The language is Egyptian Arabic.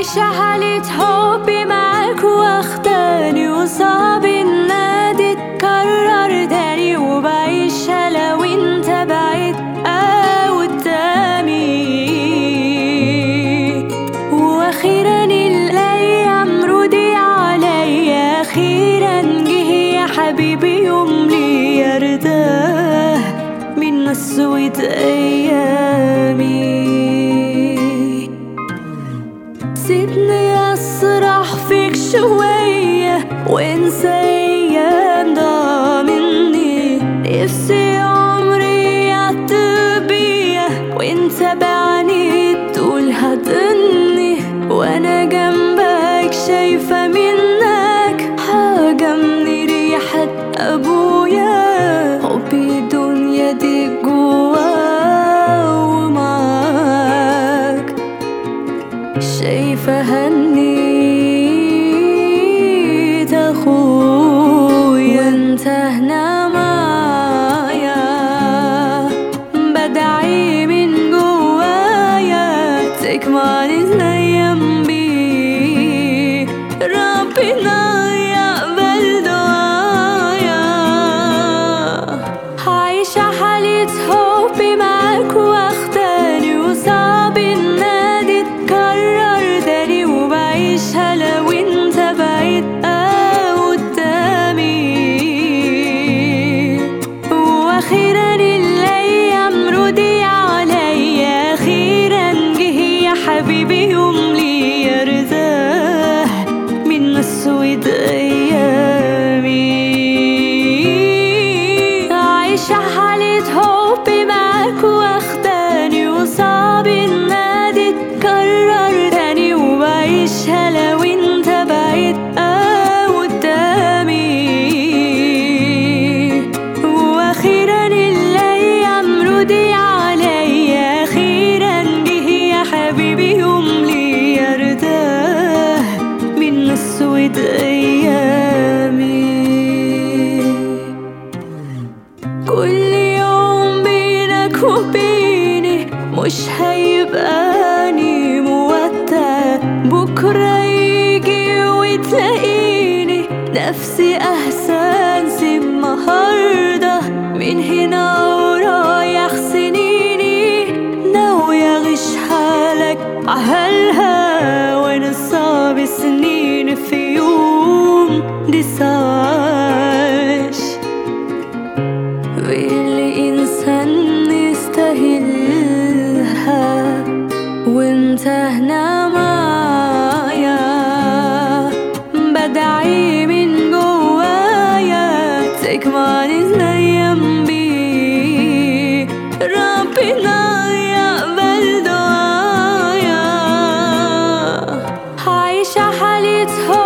عايشة حالة حبي معاك واخداني وصعب انها تتكرر تاني وبعيشها لو انت بعيد او قدامي واخيرا الايام ردي عليا اخيرا جه يا حبيبي يوم لي ارتاح من اسود ايامي سيبني اسرح فيك شوية وانسى ايام ضاع مني نفسي عمري يعدي بيا وانت بعيني تقول هتني وانا جنبك شايفة منك حاجة من ريحة ابويا حبي الدنيا دي جوا ومعاك شايفة هنيت أخويا انت هنا معايا بدعي من جوايا تكمل الأيام بي ربنا يقبل دعايا عايشة حالة حبي معاك واخداني وصعب انها تتكرر تاني وبعيشها لو انت بعيد او قدامي واخيرا الايام ردي عليا اخيرا جه يا حبيبي يوم لي يرتاح من اسود ايامي عايشة حالة حبي معاك واخداني وصعب انها تتكرر تاني وبعيشها لو انت بعيد او قدامي واخيرا الايام ردي عليا اخيرا جه يا حبيبي يوم لي يرتاح من اسود ايامي كل يوم بينك وبيني مش هيبقاني مودع بكرة يجي وتلاقيني نفسي أحسن النهاردة من هنا ورايح سنيني ناوية أغش حالك عهلها وانا صعب سنين في يوم دساش والإنسان يستاهلها وانت هنا معايا بدعي من جوايا تكمل الأيام بي ربنا يقبل دعايا عايشة حالة